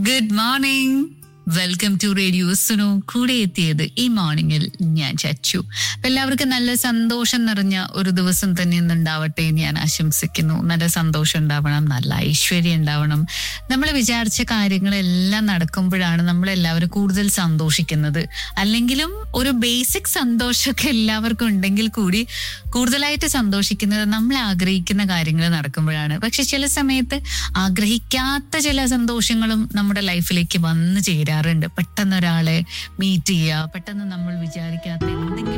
good morning welcome to radio Sunu കൂടെ എത്തിയത് ഈ മോർണിംഗിൽ ഞാൻ ചച്ചു അപ്പൊ എല്ലാവർക്കും നല്ല സന്തോഷം നിറഞ്ഞ ഒരു ദിവസം തന്നെ ഇന്ന് ഉണ്ടാവട്ടെ എന്ന് ഞാൻ ആശംസിക്കുന്നു നല്ല സന്തോഷം ഉണ്ടാവണം നല്ല ഐശ്വര്യം ഉണ്ടാവണം നമ്മൾ വിചാരിച്ച കാര്യങ്ങളെല്ലാം നടക്കുമ്പോഴാണ് നമ്മൾ എല്ലാവരും കൂടുതൽ സന്തോഷിക്കുന്നത് അല്ലെങ്കിലും ഒരു ബേസിക് സന്തോഷമൊക്കെ എല്ലാവർക്കും ഉണ്ടെങ്കിൽ കൂടി കൂടുതലായിട്ട് സന്തോഷിക്കുന്നത് നമ്മൾ ആഗ്രഹിക്കുന്ന കാര്യങ്ങൾ നടക്കുമ്പോഴാണ് പക്ഷെ ചില സമയത്ത് ആഗ്രഹിക്കാത്ത ചില സന്തോഷങ്ങളും നമ്മുടെ ലൈഫിലേക്ക് വന്നു ചേരാറുണ്ട് പെട്ടെന്ന് ഒരാളെ മീറ്റ് ചെയ്യുക പെട്ടെന്ന് നമ്മൾ വിചാരിക്കാത്ത എന്തെങ്കിലും